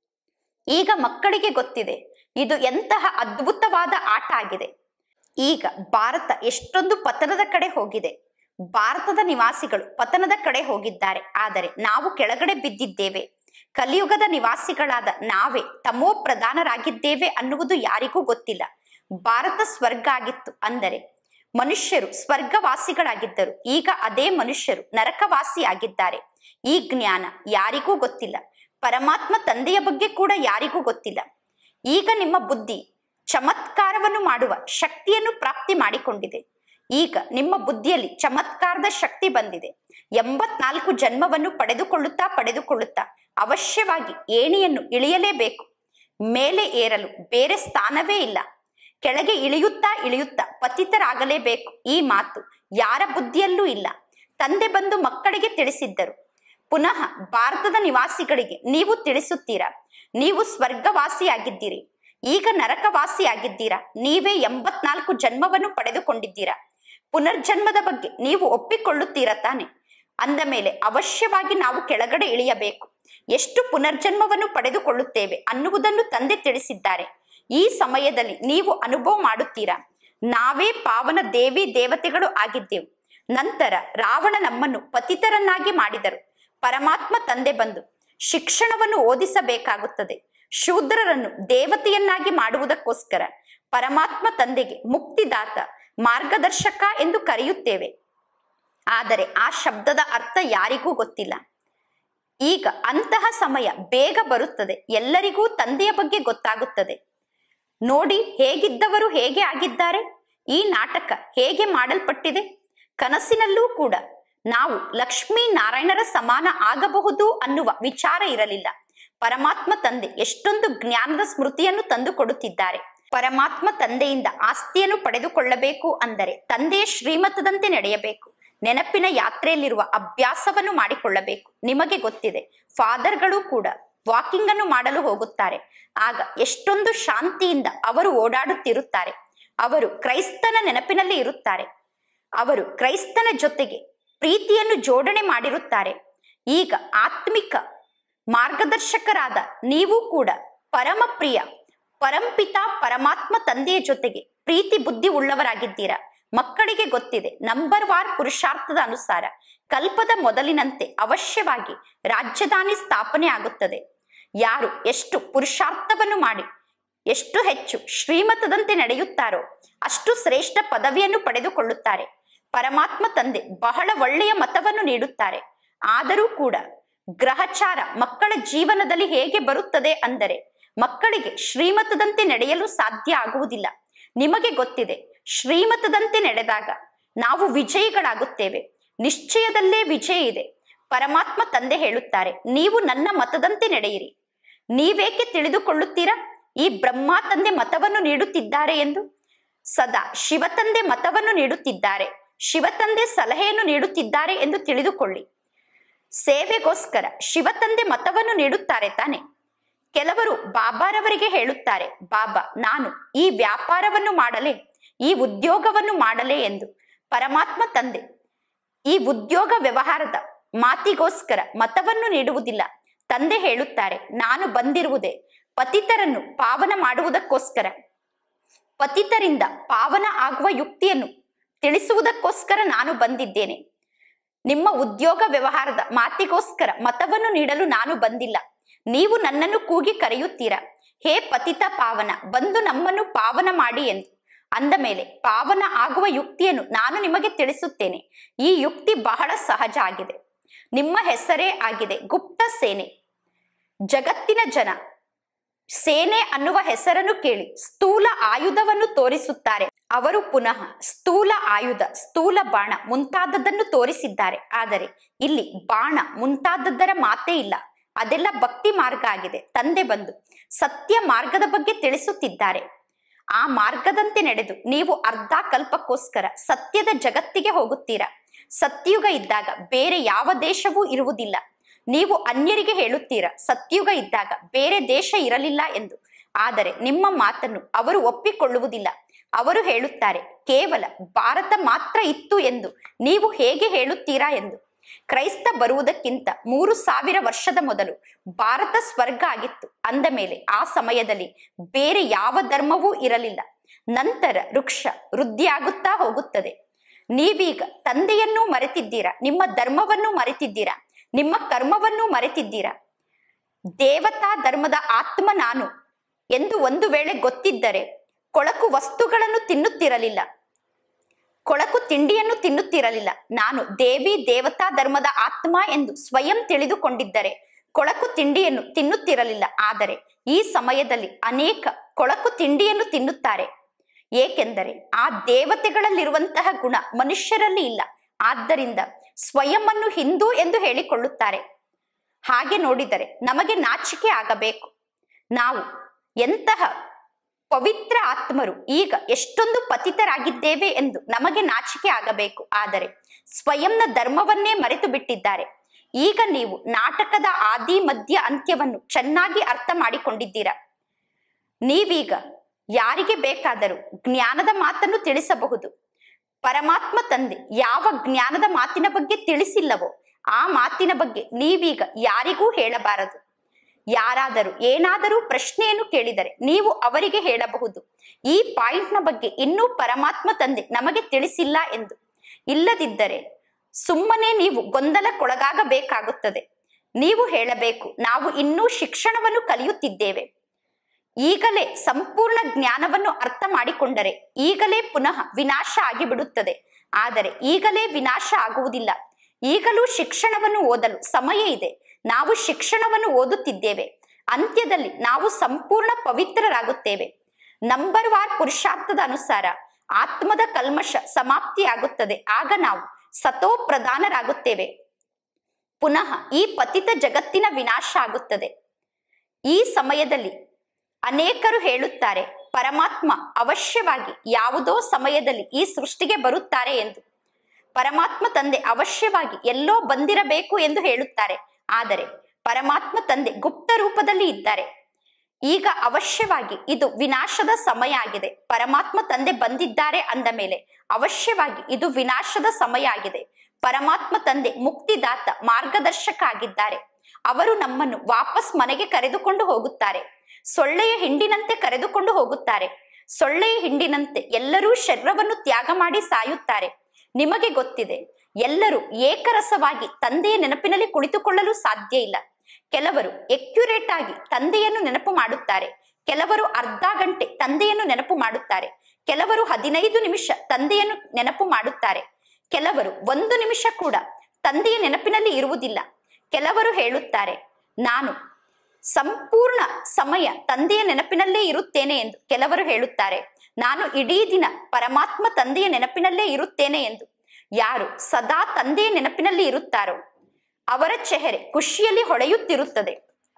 ಈಗ ಮಕ್ಕಳಿಗೆ ಗೊತ್ತಿದೆ ಇದು ಎಂತಹ ಅದ್ಭುತವಾದ ಆಟ ಆಗಿದೆ ಈಗ ಭಾರತ ಎಷ್ಟೊಂದು ಪತನದ ಕಡೆ ಹೋಗಿದೆ ಭಾರತದ ನಿವಾಸಿಗಳು ಪತನದ ಕಡೆ ಹೋಗಿದ್ದಾರೆ ಆದರೆ ನಾವು ಕೆಳಗಡೆ ಬಿದ್ದಿದ್ದೇವೆ ಕಲಿಯುಗದ ನಿವಾಸಿಗಳಾದ ನಾವೇ ತಮೋ ಪ್ರಧಾನರಾಗಿದ್ದೇವೆ ಅನ್ನುವುದು ಯಾರಿಗೂ ಗೊತ್ತಿಲ್ಲ ಭಾರತ ಸ್ವರ್ಗ ಆಗಿತ್ತು ಅಂದರೆ ಮನುಷ್ಯರು ಸ್ವರ್ಗವಾಸಿಗಳಾಗಿದ್ದರು ಈಗ ಅದೇ ಮನುಷ್ಯರು ನರಕವಾಸಿಯಾಗಿದ್ದಾರೆ ಈ ಜ್ಞಾನ ಯಾರಿಗೂ ಗೊತ್ತಿಲ್ಲ ಪರಮಾತ್ಮ ತಂದೆಯ ಬಗ್ಗೆ ಕೂಡ ಯಾರಿಗೂ ಗೊತ್ತಿಲ್ಲ ಈಗ ನಿಮ್ಮ ಬುದ್ಧಿ ಚಮತ್ಕಾರವನ್ನು ಮಾಡುವ ಶಕ್ತಿಯನ್ನು ಪ್ರಾಪ್ತಿ ಮಾಡಿಕೊಂಡಿದೆ ಈಗ ನಿಮ್ಮ ಬುದ್ಧಿಯಲ್ಲಿ ಚಮತ್ಕಾರದ ಶಕ್ತಿ ಬಂದಿದೆ ಎಂಬತ್ನಾಲ್ಕು ಜನ್ಮವನ್ನು ಪಡೆದುಕೊಳ್ಳುತ್ತಾ ಪಡೆದುಕೊಳ್ಳುತ್ತಾ ಅವಶ್ಯವಾಗಿ ಏಣಿಯನ್ನು ಇಳಿಯಲೇಬೇಕು ಮೇಲೆ ಏರಲು ಬೇರೆ ಸ್ಥಾನವೇ ಇಲ್ಲ ಕೆಳಗೆ ಇಳಿಯುತ್ತಾ ಇಳಿಯುತ್ತಾ ಪತಿತರಾಗಲೇಬೇಕು ಈ ಮಾತು ಯಾರ ಬುದ್ಧಿಯಲ್ಲೂ ಇಲ್ಲ ತಂದೆ ಬಂದು ಮಕ್ಕಳಿಗೆ ತಿಳಿಸಿದ್ದರು ಪುನಃ ಭಾರತದ ನಿವಾಸಿಗಳಿಗೆ ನೀವು ತಿಳಿಸುತ್ತೀರಾ ನೀವು ಸ್ವರ್ಗವಾಸಿಯಾಗಿದ್ದೀರಿ ಈಗ ನರಕವಾಸಿಯಾಗಿದ್ದೀರಾ ನೀವೇ ಎಂಬತ್ನಾಲ್ಕು ಜನ್ಮವನ್ನು ಪಡೆದುಕೊಂಡಿದ್ದೀರಾ ಪುನರ್ಜನ್ಮದ ಬಗ್ಗೆ ನೀವು ಒಪ್ಪಿಕೊಳ್ಳುತ್ತೀರಾ ತಾನೆ ಅಂದ ಮೇಲೆ ಅವಶ್ಯವಾಗಿ ನಾವು ಕೆಳಗಡೆ ಇಳಿಯಬೇಕು ಎಷ್ಟು ಪುನರ್ಜನ್ಮವನ್ನು ಪಡೆದುಕೊಳ್ಳುತ್ತೇವೆ ಅನ್ನುವುದನ್ನು ತಂದೆ ತಿಳಿಸಿದ್ದಾರೆ ಈ ಸಮಯದಲ್ಲಿ ನೀವು ಅನುಭವ ಮಾಡುತ್ತೀರಾ ನಾವೇ ಪಾವನ ದೇವಿ ದೇವತೆಗಳು ಆಗಿದ್ದೆವು ನಂತರ ರಾವಣ ನಮ್ಮನ್ನು ಪತಿತರನ್ನಾಗಿ ಮಾಡಿದರು ಪರಮಾತ್ಮ ತಂದೆ ಬಂದು ಶಿಕ್ಷಣವನ್ನು ಓದಿಸಬೇಕಾಗುತ್ತದೆ ಶೂದ್ರರನ್ನು ದೇವತೆಯನ್ನಾಗಿ ಮಾಡುವುದಕ್ಕೋಸ್ಕರ ಪರಮಾತ್ಮ ತಂದೆಗೆ ಮುಕ್ತಿದಾತ ಮಾರ್ಗದರ್ಶಕ ಎಂದು ಕರೆಯುತ್ತೇವೆ ಆದರೆ ಆ ಶಬ್ದದ ಅರ್ಥ ಯಾರಿಗೂ ಗೊತ್ತಿಲ್ಲ ಈಗ ಅಂತಹ ಸಮಯ ಬೇಗ ಬರುತ್ತದೆ ಎಲ್ಲರಿಗೂ ತಂದೆಯ ಬಗ್ಗೆ ಗೊತ್ತಾಗುತ್ತದೆ ನೋಡಿ ಹೇಗಿದ್ದವರು ಹೇಗೆ ಆಗಿದ್ದಾರೆ ಈ ನಾಟಕ ಹೇಗೆ ಮಾಡಲ್ಪಟ್ಟಿದೆ ಕನಸಿನಲ್ಲೂ ಕೂಡ ನಾವು ಲಕ್ಷ್ಮೀ ನಾರಾಯಣರ ಸಮಾನ ಆಗಬಹುದು ಅನ್ನುವ ವಿಚಾರ ಇರಲಿಲ್ಲ ಪರಮಾತ್ಮ ತಂದೆ ಎಷ್ಟೊಂದು ಜ್ಞಾನದ ಸ್ಮೃತಿಯನ್ನು ತಂದು ಕೊಡುತ್ತಿದ್ದಾರೆ ಪರಮಾತ್ಮ ತಂದೆಯಿಂದ ಆಸ್ತಿಯನ್ನು ಪಡೆದುಕೊಳ್ಳಬೇಕು ಅಂದರೆ ತಂದೆಯ ಶ್ರೀಮತದಂತೆ ನಡೆಯಬೇಕು ನೆನಪಿನ ಯಾತ್ರೆಯಲ್ಲಿರುವ ಅಭ್ಯಾಸವನ್ನು ಮಾಡಿಕೊಳ್ಳಬೇಕು ನಿಮಗೆ ಗೊತ್ತಿದೆ ಫಾದರ್ಗಳು ಕೂಡ ವಾಕಿಂಗ್ ಅನ್ನು ಮಾಡಲು ಹೋಗುತ್ತಾರೆ ಆಗ ಎಷ್ಟೊಂದು ಶಾಂತಿಯಿಂದ ಅವರು ಓಡಾಡುತ್ತಿರುತ್ತಾರೆ ಅವರು ಕ್ರೈಸ್ತನ ನೆನಪಿನಲ್ಲಿ ಇರುತ್ತಾರೆ ಅವರು ಕ್ರೈಸ್ತನ ಜೊತೆಗೆ ಪ್ರೀತಿಯನ್ನು ಜೋಡಣೆ ಮಾಡಿರುತ್ತಾರೆ ಈಗ ಆತ್ಮಿಕ ಮಾರ್ಗದರ್ಶಕರಾದ ನೀವು ಕೂಡ ಪರಮ ಪ್ರಿಯ ಪರಂಪಿತ ಪರಮಾತ್ಮ ತಂದೆಯ ಜೊತೆಗೆ ಪ್ರೀತಿ ಬುದ್ಧಿ ಉಳ್ಳವರಾಗಿದ್ದೀರಾ ಮಕ್ಕಳಿಗೆ ಗೊತ್ತಿದೆ ನಂಬರ್ ವಾರ್ ಪುರುಷಾರ್ಥದ ಅನುಸಾರ ಕಲ್ಪದ ಮೊದಲಿನಂತೆ ಅವಶ್ಯವಾಗಿ ರಾಜಧಾನಿ ಸ್ಥಾಪನೆ ಆಗುತ್ತದೆ ಯಾರು ಎಷ್ಟು ಪುರುಷಾರ್ಥವನ್ನು ಮಾಡಿ ಎಷ್ಟು ಹೆಚ್ಚು ಶ್ರೀಮತದಂತೆ ನಡೆಯುತ್ತಾರೋ ಅಷ್ಟು ಶ್ರೇಷ್ಠ ಪದವಿಯನ್ನು ಪಡೆದುಕೊಳ್ಳುತ್ತಾರೆ ಪರಮಾತ್ಮ ತಂದೆ ಬಹಳ ಒಳ್ಳೆಯ ಮತವನ್ನು ನೀಡುತ್ತಾರೆ ಆದರೂ ಕೂಡ ಗ್ರಹಚಾರ ಮಕ್ಕಳ ಜೀವನದಲ್ಲಿ ಹೇಗೆ ಬರುತ್ತದೆ ಅಂದರೆ ಮಕ್ಕಳಿಗೆ ಶ್ರೀಮತದಂತೆ ನಡೆಯಲು ಸಾಧ್ಯ ಆಗುವುದಿಲ್ಲ ನಿಮಗೆ ಗೊತ್ತಿದೆ ಶ್ರೀಮತದಂತೆ ನಡೆದಾಗ ನಾವು ವಿಜಯಿಗಳಾಗುತ್ತೇವೆ ನಿಶ್ಚಯದಲ್ಲೇ ವಿಜಯ ಇದೆ ಪರಮಾತ್ಮ ತಂದೆ ಹೇಳುತ್ತಾರೆ ನೀವು ನನ್ನ ಮತದಂತೆ ನಡೆಯಿರಿ ನೀವೇಕೆ ತಿಳಿದುಕೊಳ್ಳುತ್ತೀರಾ ಈ ಬ್ರಹ್ಮ ತಂದೆ ಮತವನ್ನು ನೀಡುತ್ತಿದ್ದಾರೆ ಎಂದು ಸದಾ ಶಿವತಂದೆ ಮತವನ್ನು ನೀಡುತ್ತಿದ್ದಾರೆ ಶಿವತಂದೆ ಸಲಹೆಯನ್ನು ನೀಡುತ್ತಿದ್ದಾರೆ ಎಂದು ತಿಳಿದುಕೊಳ್ಳಿ ಸೇವೆಗೋಸ್ಕರ ಶಿವತಂದೆ ಮತವನ್ನು ನೀಡುತ್ತಾರೆ ತಾನೆ ಕೆಲವರು ಬಾಬಾರವರಿಗೆ ಹೇಳುತ್ತಾರೆ ಬಾಬಾ ನಾನು ಈ ವ್ಯಾಪಾರವನ್ನು ಮಾಡಲೇ ಈ ಉದ್ಯೋಗವನ್ನು ಮಾಡಲೇ ಎಂದು ಪರಮಾತ್ಮ ತಂದೆ ಈ ಉದ್ಯೋಗ ವ್ಯವಹಾರದ ಮಾತಿಗೋಸ್ಕರ ಮತವನ್ನು ನೀಡುವುದಿಲ್ಲ ತಂದೆ ಹೇಳುತ್ತಾರೆ ನಾನು ಬಂದಿರುವುದೇ ಪತಿತರನ್ನು ಪಾವನ ಮಾಡುವುದಕ್ಕೋಸ್ಕರ ಪತಿತರಿಂದ ಪಾವನ ಆಗುವ ಯುಕ್ತಿಯನ್ನು ತಿಳಿಸುವುದಕ್ಕೋಸ್ಕರ ನಾನು ಬಂದಿದ್ದೇನೆ ನಿಮ್ಮ ಉದ್ಯೋಗ ವ್ಯವಹಾರದ ಮಾತಿಗೋಸ್ಕರ ಮತವನ್ನು ನೀಡಲು ನಾನು ಬಂದಿಲ್ಲ ನೀವು ನನ್ನನ್ನು ಕೂಗಿ ಕರೆಯುತ್ತೀರಾ ಹೇ ಪತಿತ ಪಾವನ ಬಂದು ನಮ್ಮನ್ನು ಪಾವನ ಮಾಡಿ ಎಂದು ಅಂದ ಮೇಲೆ ಪಾವನ ಆಗುವ ಯುಕ್ತಿಯನ್ನು ನಾನು ನಿಮಗೆ ತಿಳಿಸುತ್ತೇನೆ ಈ ಯುಕ್ತಿ ಬಹಳ ಸಹಜ ಆಗಿದೆ ನಿಮ್ಮ ಹೆಸರೇ ಆಗಿದೆ ಗುಪ್ತ ಸೇನೆ ಜಗತ್ತಿನ ಜನ ಸೇನೆ ಅನ್ನುವ ಹೆಸರನ್ನು ಕೇಳಿ ಸ್ಥೂಲ ಆಯುಧವನ್ನು ತೋರಿಸುತ್ತಾರೆ ಅವರು ಪುನಃ ಸ್ಥೂಲ ಆಯುಧ ಸ್ಥೂಲ ಬಾಣ ಮುಂತಾದದ್ದನ್ನು ತೋರಿಸಿದ್ದಾರೆ ಆದರೆ ಇಲ್ಲಿ ಬಾಣ ಮುಂತಾದದ್ದರ ಮಾತೇ ಇಲ್ಲ ಅದೆಲ್ಲ ಭಕ್ತಿ ಮಾರ್ಗ ಆಗಿದೆ ತಂದೆ ಬಂದು ಸತ್ಯ ಮಾರ್ಗದ ಬಗ್ಗೆ ತಿಳಿಸುತ್ತಿದ್ದಾರೆ ಆ ಮಾರ್ಗದಂತೆ ನಡೆದು ನೀವು ಅರ್ಧ ಕಲ್ಪಕ್ಕೋಸ್ಕರ ಸತ್ಯದ ಜಗತ್ತಿಗೆ ಹೋಗುತ್ತೀರಾ ಸತ್ಯುಗ ಇದ್ದಾಗ ಬೇರೆ ಯಾವ ದೇಶವೂ ಇರುವುದಿಲ್ಲ ನೀವು ಅನ್ಯರಿಗೆ ಹೇಳುತ್ತೀರಾ ಸತ್ಯುಗ ಇದ್ದಾಗ ಬೇರೆ ದೇಶ ಇರಲಿಲ್ಲ ಎಂದು ಆದರೆ ನಿಮ್ಮ ಮಾತನ್ನು ಅವರು ಒಪ್ಪಿಕೊಳ್ಳುವುದಿಲ್ಲ ಅವರು ಹೇಳುತ್ತಾರೆ ಕೇವಲ ಭಾರತ ಮಾತ್ರ ಇತ್ತು ಎಂದು ನೀವು ಹೇಗೆ ಹೇಳುತ್ತೀರಾ ಎಂದು ಕ್ರೈಸ್ತ ಬರುವುದಕ್ಕಿಂತ ಮೂರು ಸಾವಿರ ವರ್ಷದ ಮೊದಲು ಭಾರತ ಸ್ವರ್ಗ ಆಗಿತ್ತು ಅಂದ ಮೇಲೆ ಆ ಸಮಯದಲ್ಲಿ ಬೇರೆ ಯಾವ ಧರ್ಮವೂ ಇರಲಿಲ್ಲ ನಂತರ ವೃಕ್ಷ ವೃದ್ಧಿಯಾಗುತ್ತಾ ಹೋಗುತ್ತದೆ ನೀವೀಗ ತಂದೆಯನ್ನೂ ಮರೆತಿದ್ದೀರಾ ನಿಮ್ಮ ಧರ್ಮವನ್ನು ಮರೆತಿದ್ದೀರಾ ನಿಮ್ಮ ಕರ್ಮವನ್ನು ಮರೆತಿದ್ದೀರಾ ದೇವತಾ ಧರ್ಮದ ಆತ್ಮ ನಾನು ಎಂದು ಒಂದು ವೇಳೆ ಗೊತ್ತಿದ್ದರೆ ಕೊಳಕು ವಸ್ತುಗಳನ್ನು ತಿನ್ನುತ್ತಿರಲಿಲ್ಲ ಕೊಳಕು ತಿಂಡಿಯನ್ನು ತಿನ್ನುತ್ತಿರಲಿಲ್ಲ ನಾನು ದೇವಿ ದೇವತಾ ಧರ್ಮದ ಆತ್ಮ ಎಂದು ಸ್ವಯಂ ತಿಳಿದುಕೊಂಡಿದ್ದರೆ ಕೊಳಕು ತಿಂಡಿಯನ್ನು ತಿನ್ನುತ್ತಿರಲಿಲ್ಲ ಆದರೆ ಈ ಸಮಯದಲ್ಲಿ ಅನೇಕ ಕೊಳಕು ತಿಂಡಿಯನ್ನು ತಿನ್ನುತ್ತಾರೆ ಏಕೆಂದರೆ ಆ ದೇವತೆಗಳಲ್ಲಿರುವಂತಹ ಗುಣ ಮನುಷ್ಯರಲ್ಲಿ ಇಲ್ಲ ಆದ್ದರಿಂದ ಸ್ವಯಂವನ್ನು ಹಿಂದೂ ಎಂದು ಹೇಳಿಕೊಳ್ಳುತ್ತಾರೆ ಹಾಗೆ ನೋಡಿದರೆ ನಮಗೆ ನಾಚಿಕೆ ಆಗಬೇಕು ನಾವು ಎಂತಹ ಪವಿತ್ರ ಆತ್ಮರು ಈಗ ಎಷ್ಟೊಂದು ಪತಿತರಾಗಿದ್ದೇವೆ ಎಂದು ನಮಗೆ ನಾಚಿಕೆ ಆಗಬೇಕು ಆದರೆ ಸ್ವಯಂನ ಧರ್ಮವನ್ನೇ ಮರೆತು ಬಿಟ್ಟಿದ್ದಾರೆ ಈಗ ನೀವು ನಾಟಕದ ಆದಿ ಮಧ್ಯ ಅಂತ್ಯವನ್ನು ಚೆನ್ನಾಗಿ ಅರ್ಥ ಮಾಡಿಕೊಂಡಿದ್ದೀರಾ ನೀವೀಗ ಯಾರಿಗೆ ಬೇಕಾದರೂ ಜ್ಞಾನದ ಮಾತನ್ನು ತಿಳಿಸಬಹುದು ಪರಮಾತ್ಮ ತಂದೆ ಯಾವ ಜ್ಞಾನದ ಮಾತಿನ ಬಗ್ಗೆ ತಿಳಿಸಿಲ್ಲವೋ ಆ ಮಾತಿನ ಬಗ್ಗೆ ನೀವೀಗ ಯಾರಿಗೂ ಹೇಳಬಾರದು ಯಾರಾದರೂ ಏನಾದರೂ ಪ್ರಶ್ನೆಯನ್ನು ಕೇಳಿದರೆ ನೀವು ಅವರಿಗೆ ಹೇಳಬಹುದು ಈ ಪಾಯಿಂಟ್ನ ಬಗ್ಗೆ ಇನ್ನೂ ಪರಮಾತ್ಮ ತಂದೆ ನಮಗೆ ತಿಳಿಸಿಲ್ಲ ಎಂದು ಇಲ್ಲದಿದ್ದರೆ ಸುಮ್ಮನೆ ನೀವು ಗೊಂದಲಕ್ಕೊಳಗಾಗಬೇಕಾಗುತ್ತದೆ ನೀವು ಹೇಳಬೇಕು ನಾವು ಇನ್ನೂ ಶಿಕ್ಷಣವನ್ನು ಕಲಿಯುತ್ತಿದ್ದೇವೆ ಈಗಲೇ ಸಂಪೂರ್ಣ ಜ್ಞಾನವನ್ನು ಅರ್ಥ ಮಾಡಿಕೊಂಡರೆ ಈಗಲೇ ಪುನಃ ವಿನಾಶ ಆಗಿಬಿಡುತ್ತದೆ ಆದರೆ ಈಗಲೇ ವಿನಾಶ ಆಗುವುದಿಲ್ಲ ಈಗಲೂ ಶಿಕ್ಷಣವನ್ನು ಓದಲು ಸಮಯ ಇದೆ ನಾವು ಶಿಕ್ಷಣವನ್ನು ಓದುತ್ತಿದ್ದೇವೆ ಅಂತ್ಯದಲ್ಲಿ ನಾವು ಸಂಪೂರ್ಣ ಪವಿತ್ರರಾಗುತ್ತೇವೆ ನಂಬರ್ ವಾರ್ ಪುರುಷಾರ್ಥದ ಅನುಸಾರ ಆತ್ಮದ ಕಲ್ಮಶ ಸಮಾಪ್ತಿಯಾಗುತ್ತದೆ ಆಗ ನಾವು ಸತೋ ಪ್ರಧಾನರಾಗುತ್ತೇವೆ ಪುನಃ ಈ ಪತಿತ ಜಗತ್ತಿನ ವಿನಾಶ ಆಗುತ್ತದೆ ಈ ಸಮಯದಲ್ಲಿ ಅನೇಕರು ಹೇಳುತ್ತಾರೆ ಪರಮಾತ್ಮ ಅವಶ್ಯವಾಗಿ ಯಾವುದೋ ಸಮಯದಲ್ಲಿ ಈ ಸೃಷ್ಟಿಗೆ ಬರುತ್ತಾರೆ ಎಂದು ಪರಮಾತ್ಮ ತಂದೆ ಅವಶ್ಯವಾಗಿ ಎಲ್ಲೋ ಬಂದಿರಬೇಕು ಎಂದು ಹೇಳುತ್ತಾರೆ ಆದರೆ ಪರಮಾತ್ಮ ತಂದೆ ಗುಪ್ತ ರೂಪದಲ್ಲಿ ಇದ್ದಾರೆ ಈಗ ಅವಶ್ಯವಾಗಿ ಇದು ವಿನಾಶದ ಸಮಯ ಆಗಿದೆ ಪರಮಾತ್ಮ ತಂದೆ ಬಂದಿದ್ದಾರೆ ಅಂದ ಮೇಲೆ ಅವಶ್ಯವಾಗಿ ಇದು ವಿನಾಶದ ಸಮಯ ಆಗಿದೆ ಪರಮಾತ್ಮ ತಂದೆ ಮುಕ್ತಿದಾತ ಮಾರ್ಗದರ್ಶಕ ಆಗಿದ್ದಾರೆ ಅವರು ನಮ್ಮನ್ನು ವಾಪಸ್ ಮನೆಗೆ ಕರೆದುಕೊಂಡು ಹೋಗುತ್ತಾರೆ ಸೊಳ್ಳೆಯ ಹಿಂಡಿನಂತೆ ಕರೆದುಕೊಂಡು ಹೋಗುತ್ತಾರೆ ಸೊಳ್ಳೆಯ ಹಿಂಡಿನಂತೆ ಎಲ್ಲರೂ ಶರೀರವನ್ನು ತ್ಯಾಗ ಮಾಡಿ ಸಾಯುತ್ತಾರೆ ನಿಮಗೆ ಗೊತ್ತಿದೆ ಎಲ್ಲರೂ ಏಕರಸವಾಗಿ ತಂದೆಯ ನೆನಪಿನಲ್ಲಿ ಕುಳಿತುಕೊಳ್ಳಲು ಸಾಧ್ಯ ಇಲ್ಲ ಕೆಲವರು ಎಕ್ಯುರೇಟ್ ಆಗಿ ತಂದೆಯನ್ನು ನೆನಪು ಮಾಡುತ್ತಾರೆ ಕೆಲವರು ಅರ್ಧ ಗಂಟೆ ತಂದೆಯನ್ನು ನೆನಪು ಮಾಡುತ್ತಾರೆ ಕೆಲವರು ಹದಿನೈದು ನಿಮಿಷ ತಂದೆಯನ್ನು ನೆನಪು ಮಾಡುತ್ತಾರೆ ಕೆಲವರು ಒಂದು ನಿಮಿಷ ಕೂಡ ತಂದೆಯ ನೆನಪಿನಲ್ಲಿ ಇರುವುದಿಲ್ಲ ಕೆಲವರು ಹೇಳುತ್ತಾರೆ ನಾನು ಸಂಪೂರ್ಣ ಸಮಯ ತಂದೆಯ ನೆನಪಿನಲ್ಲೇ ಇರುತ್ತೇನೆ ಎಂದು ಕೆಲವರು ಹೇಳುತ್ತಾರೆ ನಾನು ಇಡೀ ದಿನ ಪರಮಾತ್ಮ ತಂದೆಯ ನೆನಪಿನಲ್ಲೇ ಇರುತ್ತೇನೆ ಎಂದು ಯಾರು ಸದಾ ತಂದೆಯ ನೆನಪಿನಲ್ಲಿ ಇರುತ್ತಾರೋ ಅವರ ಚೆಹರೆ ಖುಷಿಯಲ್ಲಿ ಹೊಳೆಯುತ್ತಿರುತ್ತದೆ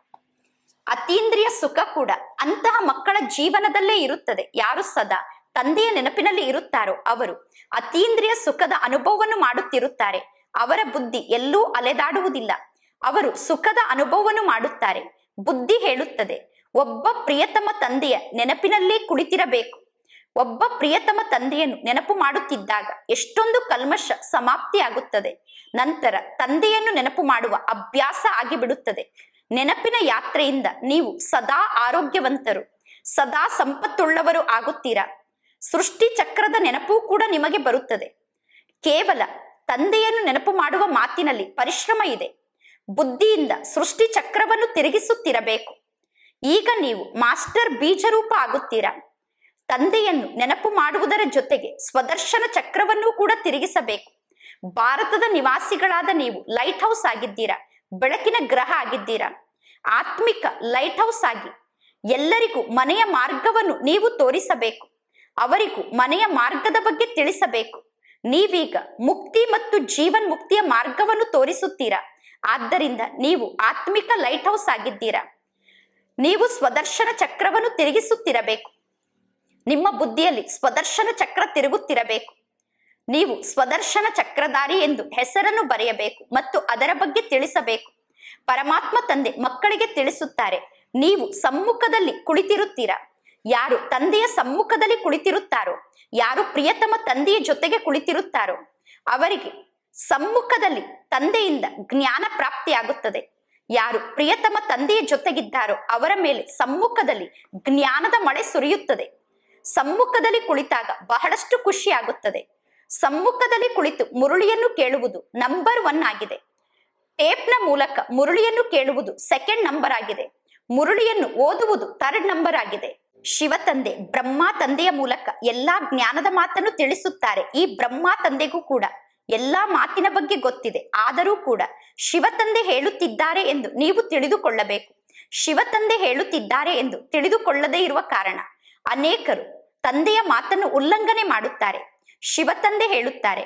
ಅತೀಂದ್ರಿಯ ಸುಖ ಕೂಡ ಅಂತಹ ಮಕ್ಕಳ ಜೀವನದಲ್ಲೇ ಇರುತ್ತದೆ ಯಾರು ಸದಾ ತಂದೆಯ ನೆನಪಿನಲ್ಲಿ ಇರುತ್ತಾರೋ ಅವರು ಅತೀಂದ್ರಿಯ ಸುಖದ ಅನುಭವವನ್ನು ಮಾಡುತ್ತಿರುತ್ತಾರೆ ಅವರ ಬುದ್ಧಿ ಎಲ್ಲೂ ಅಲೆದಾಡುವುದಿಲ್ಲ ಅವರು ಸುಖದ ಅನುಭವವನ್ನು ಮಾಡುತ್ತಾರೆ ಬುದ್ಧಿ ಹೇಳುತ್ತದೆ ಒಬ್ಬ ಪ್ರಿಯತಮ ತಂದೆಯ ನೆನಪಿನಲ್ಲೇ ಕುಳಿತಿರಬೇಕು ಒಬ್ಬ ಪ್ರಿಯತಮ ತಂದೆಯನ್ನು ನೆನಪು ಮಾಡುತ್ತಿದ್ದಾಗ ಎಷ್ಟೊಂದು ಕಲ್ಮಶ ಸಮಾಪ್ತಿಯಾಗುತ್ತದೆ ನಂತರ ತಂದೆಯನ್ನು ನೆನಪು ಮಾಡುವ ಅಭ್ಯಾಸ ಆಗಿಬಿಡುತ್ತದೆ ನೆನಪಿನ ಯಾತ್ರೆಯಿಂದ ನೀವು ಸದಾ ಆರೋಗ್ಯವಂತರು ಸದಾ ಸಂಪತ್ತುಳ್ಳವರು ಆಗುತ್ತೀರಾ ಸೃಷ್ಟಿ ಚಕ್ರದ ನೆನಪು ಕೂಡ ನಿಮಗೆ ಬರುತ್ತದೆ ಕೇವಲ ತಂದೆಯನ್ನು ನೆನಪು ಮಾಡುವ ಮಾತಿನಲ್ಲಿ ಪರಿಶ್ರಮ ಇದೆ ಬುದ್ಧಿಯಿಂದ ಸೃಷ್ಟಿ ಚಕ್ರವನ್ನು ತಿರುಗಿಸುತ್ತಿರಬೇಕು ಈಗ ನೀವು ಮಾಸ್ಟರ್ ಬೀಜರೂಪ ಆಗುತ್ತೀರಾ ತಂದೆಯನ್ನು ನೆನಪು ಮಾಡುವುದರ ಜೊತೆಗೆ ಸ್ವದರ್ಶನ ಚಕ್ರವನ್ನು ಕೂಡ ತಿರುಗಿಸಬೇಕು ಭಾರತದ ನಿವಾಸಿಗಳಾದ ನೀವು ಲೈಟ್ ಹೌಸ್ ಆಗಿದ್ದೀರಾ ಬೆಳಕಿನ ಗ್ರಹ ಆಗಿದ್ದೀರಾ ಆತ್ಮಿಕ ಲೈಟ್ ಹೌಸ್ ಆಗಿ ಎಲ್ಲರಿಗೂ ಮನೆಯ ಮಾರ್ಗವನ್ನು ನೀವು ತೋರಿಸಬೇಕು ಅವರಿಗೂ ಮನೆಯ ಮಾರ್ಗದ ಬಗ್ಗೆ ತಿಳಿಸಬೇಕು ನೀವೀಗ ಮುಕ್ತಿ ಮತ್ತು ಜೀವನ್ ಮುಕ್ತಿಯ ಮಾರ್ಗವನ್ನು ತೋರಿಸುತ್ತೀರಾ ಆದ್ದರಿಂದ ನೀವು ಆತ್ಮಿಕ ಲೈಟ್ ಹೌಸ್ ಆಗಿದ್ದೀರಾ ನೀವು ಸ್ವದರ್ಶನ ಚಕ್ರವನ್ನು ತಿರುಗಿಸುತ್ತಿರಬೇಕು ನಿಮ್ಮ ಬುದ್ಧಿಯಲ್ಲಿ ಸ್ವದರ್ಶನ ಚಕ್ರ ತಿರುಗುತ್ತಿರಬೇಕು ನೀವು ಸ್ವದರ್ಶನ ಚಕ್ರಧಾರಿ ಎಂದು ಹೆಸರನ್ನು ಬರೆಯಬೇಕು ಮತ್ತು ಅದರ ಬಗ್ಗೆ ತಿಳಿಸಬೇಕು ಪರಮಾತ್ಮ ತಂದೆ ಮಕ್ಕಳಿಗೆ ತಿಳಿಸುತ್ತಾರೆ ನೀವು ಸಮ್ಮುಖದಲ್ಲಿ ಕುಳಿತಿರುತ್ತೀರಾ ಯಾರು ತಂದೆಯ ಸಮ್ಮುಖದಲ್ಲಿ ಕುಳಿತಿರುತ್ತಾರೋ ಯಾರು ಪ್ರಿಯತಮ ತಂದೆಯ ಜೊತೆಗೆ ಕುಳಿತಿರುತ್ತಾರೋ ಅವರಿಗೆ ಸಮ್ಮುಖದಲ್ಲಿ ತಂದೆಯಿಂದ ಜ್ಞಾನ ಪ್ರಾಪ್ತಿಯಾಗುತ್ತದೆ ಯಾರು ಪ್ರಿಯತಮ ತಂದೆಯ ಜೊತೆಗಿದ್ದಾರೋ ಅವರ ಮೇಲೆ ಸಮ್ಮುಖದಲ್ಲಿ ಜ್ಞಾನದ ಮಳೆ ಸುರಿಯುತ್ತದೆ ಸಮ್ಮುಖದಲ್ಲಿ ಕುಳಿತಾಗ ಬಹಳಷ್ಟು ಖುಷಿ ಆಗುತ್ತದೆ ಸಮ್ಮುಖದಲ್ಲಿ ಕುಳಿತು ಮುರುಳಿಯನ್ನು ಕೇಳುವುದು ನಂಬರ್ ಒನ್ ಆಗಿದೆ ಟೇಪ್ನ ಮೂಲಕ ಮುರುಳಿಯನ್ನು ಕೇಳುವುದು ಸೆಕೆಂಡ್ ನಂಬರ್ ಆಗಿದೆ ಮುರುಳಿಯನ್ನು ಓದುವುದು ಥರ್ಡ್ ನಂಬರ್ ಆಗಿದೆ ಶಿವ ತಂದೆ ಬ್ರಹ್ಮ ತಂದೆಯ ಮೂಲಕ ಎಲ್ಲಾ ಜ್ಞಾನದ ಮಾತನ್ನು ತಿಳಿಸುತ್ತಾರೆ ಈ ಬ್ರಹ್ಮ ತಂದೆಗೂ ಕೂಡ ಎಲ್ಲಾ ಮಾತಿನ ಬಗ್ಗೆ ಗೊತ್ತಿದೆ ಆದರೂ ಕೂಡ ಶಿವ ತಂದೆ ಹೇಳುತ್ತಿದ್ದಾರೆ ಎಂದು ನೀವು ತಿಳಿದುಕೊಳ್ಳಬೇಕು ಶಿವ ತಂದೆ ಹೇಳುತ್ತಿದ್ದಾರೆ ಎಂದು ತಿಳಿದುಕೊಳ್ಳದೇ ಇರುವ ಕಾರಣ ಅನೇಕರು ತಂದೆಯ ಮಾತನ್ನು ಉಲ್ಲಂಘನೆ ಮಾಡುತ್ತಾರೆ ಶಿವ ತಂದೆ ಹೇಳುತ್ತಾರೆ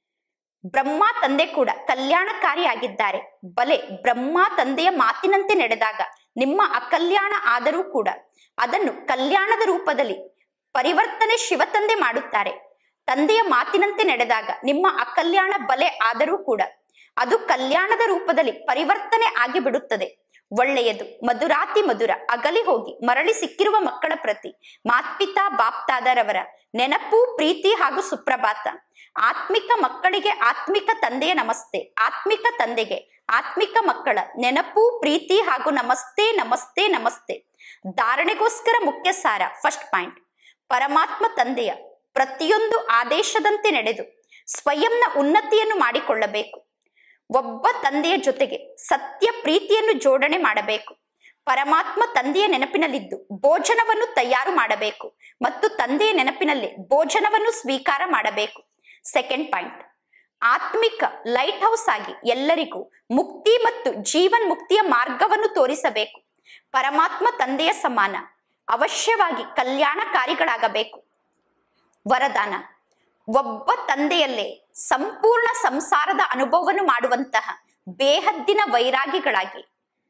ಬ್ರಹ್ಮ ತಂದೆ ಕೂಡ ಕಲ್ಯಾಣಕಾರಿಯಾಗಿದ್ದಾರೆ ಬಲೆ ಬ್ರಹ್ಮ ತಂದೆಯ ಮಾತಿನಂತೆ ನಡೆದಾಗ ನಿಮ್ಮ ಅಕಲ್ಯಾಣ ಆದರೂ ಕೂಡ ಅದನ್ನು ಕಲ್ಯಾಣದ ರೂಪದಲ್ಲಿ ಪರಿವರ್ತನೆ ಶಿವ ತಂದೆ ಮಾಡುತ್ತಾರೆ ತಂದೆಯ ಮಾತಿನಂತೆ ನಡೆದಾಗ ನಿಮ್ಮ ಅಕಲ್ಯಾಣ ಬಲೆ ಆದರೂ ಕೂಡ ಅದು ಕಲ್ಯಾಣದ ರೂಪದಲ್ಲಿ ಪರಿವರ್ತನೆ ಆಗಿ ಬಿಡುತ್ತದೆ ಒಳ್ಳೆಯದು ಮಧುರಾತಿ ಮಧುರ ಅಗಲಿ ಹೋಗಿ ಮರಳಿ ಸಿಕ್ಕಿರುವ ಮಕ್ಕಳ ಪ್ರತಿ ಮಾತ್ಪಿತಾ ಬಾಪ್ತಾದರವರ ನೆನಪು ಪ್ರೀತಿ ಹಾಗೂ ಸುಪ್ರಭಾತ ಆತ್ಮಿಕ ಮಕ್ಕಳಿಗೆ ಆತ್ಮಿಕ ತಂದೆಯ ನಮಸ್ತೆ ಆತ್ಮಿಕ ತಂದೆಗೆ ಆತ್ಮಿಕ ಮಕ್ಕಳ ನೆನಪು ಪ್ರೀತಿ ಹಾಗೂ ನಮಸ್ತೆ ನಮಸ್ತೆ ನಮಸ್ತೆ ಧಾರಣೆಗೋಸ್ಕರ ಮುಖ್ಯ ಸಾರ ಫಸ್ಟ್ ಪಾಯಿಂಟ್ ಪರಮಾತ್ಮ ತಂದೆಯ ಪ್ರತಿಯೊಂದು ಆದೇಶದಂತೆ ನಡೆದು ಸ್ವಯಂನ ಉನ್ನತಿಯನ್ನು ಮಾಡಿಕೊಳ್ಳಬೇಕು ಒಬ್ಬ ತಂದೆಯ ಜೊತೆಗೆ ಸತ್ಯ ಪ್ರೀತಿಯನ್ನು ಜೋಡಣೆ ಮಾಡಬೇಕು ಪರಮಾತ್ಮ ತಂದೆಯ ನೆನಪಿನಲ್ಲಿದ್ದು ಭೋಜನವನ್ನು ತಯಾರು ಮಾಡಬೇಕು ಮತ್ತು ತಂದೆಯ ನೆನಪಿನಲ್ಲಿ ಭೋಜನವನ್ನು ಸ್ವೀಕಾರ ಮಾಡಬೇಕು ಸೆಕೆಂಡ್ ಪಾಯಿಂಟ್ ಆತ್ಮಿಕ ಲೈಟ್ ಹೌಸ್ ಆಗಿ ಎಲ್ಲರಿಗೂ ಮುಕ್ತಿ ಮತ್ತು ಜೀವನ್ ಮುಕ್ತಿಯ ಮಾರ್ಗವನ್ನು ತೋರಿಸಬೇಕು ಪರಮಾತ್ಮ ತಂದೆಯ ಸಮಾನ ಅವಶ್ಯವಾಗಿ ಕಲ್ಯಾಣಕಾರಿಗಳಾಗಬೇಕು ವರದಾನ ಒಬ್ಬ ತಂದೆಯಲ್ಲೇ ಸಂಪೂರ್ಣ ಸಂಸಾರದ ಅನುಭವವನ್ನು ಮಾಡುವಂತಹ ಬೇಹದ್ದಿನ ವೈರಾಗಿಗಳಾಗಿ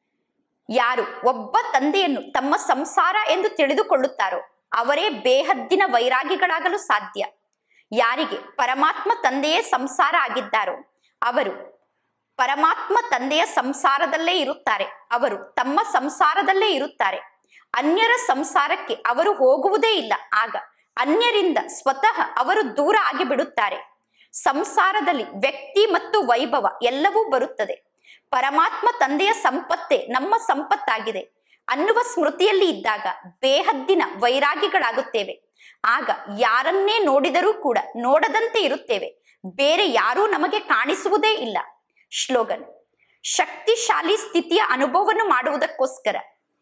ಯಾರು ಒಬ್ಬ ತಂದೆಯನ್ನು ತಮ್ಮ ಸಂಸಾರ ಎಂದು ತಿಳಿದುಕೊಳ್ಳುತ್ತಾರೋ ಅವರೇ ಬೇಹದ್ದಿನ ವೈರಾಗಿಗಳಾಗಲು ಸಾಧ್ಯ ಯಾರಿಗೆ ಪರಮಾತ್ಮ ತಂದೆಯೇ ಸಂಸಾರ ಆಗಿದ್ದಾರೋ ಅವರು ಪರಮಾತ್ಮ ತಂದೆಯ ಸಂಸಾರದಲ್ಲೇ ಇರುತ್ತಾರೆ ಅವರು ತಮ್ಮ ಸಂಸಾರದಲ್ಲೇ ಇರುತ್ತಾರೆ ಅನ್ಯರ ಸಂಸಾರಕ್ಕೆ ಅವರು ಹೋಗುವುದೇ ಇಲ್ಲ ಆಗ ಅನ್ಯರಿಂದ ಸ್ವತಃ ಅವರು ದೂರ ಆಗಿ ಬಿಡುತ್ತಾರೆ ಸಂಸಾರದಲ್ಲಿ ವ್ಯಕ್ತಿ ಮತ್ತು ವೈಭವ ಎಲ್ಲವೂ ಬರುತ್ತದೆ ಪರಮಾತ್ಮ ತಂದೆಯ ಸಂಪತ್ತೇ ನಮ್ಮ ಸಂಪತ್ತಾಗಿದೆ ಅನ್ನುವ ಸ್ಮೃತಿಯಲ್ಲಿ ಇದ್ದಾಗ ಬೇಹದ್ದಿನ ವೈರಾಗಿಗಳಾಗುತ್ತೇವೆ ಆಗ ಯಾರನ್ನೇ ನೋಡಿದರೂ ಕೂಡ ನೋಡದಂತೆ ಇರುತ್ತೇವೆ ಬೇರೆ ಯಾರೂ ನಮಗೆ ಕಾಣಿಸುವುದೇ ಇಲ್ಲ ಶ್ಲೋಗನ್ ಶಕ್ತಿಶಾಲಿ ಸ್ಥಿತಿಯ ಅನುಭವವನ್ನು ಮಾಡುವುದಕ್ಕೋಸ್ಕರ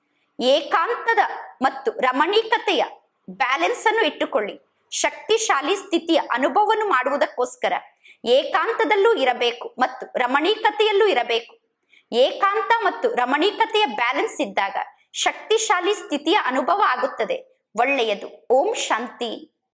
ಏಕಾಂತದ ಮತ್ತು ರಮಣೀಕತೆಯ ಬ್ಯಾಲೆನ್ಸ್ ಅನ್ನು ಇಟ್ಟುಕೊಳ್ಳಿ ಶಕ್ತಿಶಾಲಿ ಸ್ಥಿತಿಯ ಅನುಭವವನ್ನು ಮಾಡುವುದಕ್ಕೋಸ್ಕರ ಏಕಾಂತದಲ್ಲೂ ಇರಬೇಕು ಮತ್ತು ರಮಣೀಕತೆಯಲ್ಲೂ ಇರಬೇಕು ಏಕಾಂತ ಮತ್ತು ರಮಣೀಕತೆಯ ಬ್ಯಾಲೆನ್ಸ್ ಇದ್ದಾಗ ಶಕ್ತಿಶಾಲಿ ಸ್ಥಿತಿಯ ಅನುಭವ ಆಗುತ್ತದೆ ಒಳ್ಳೆಯದು ಓಂ ಶಾಂತಿ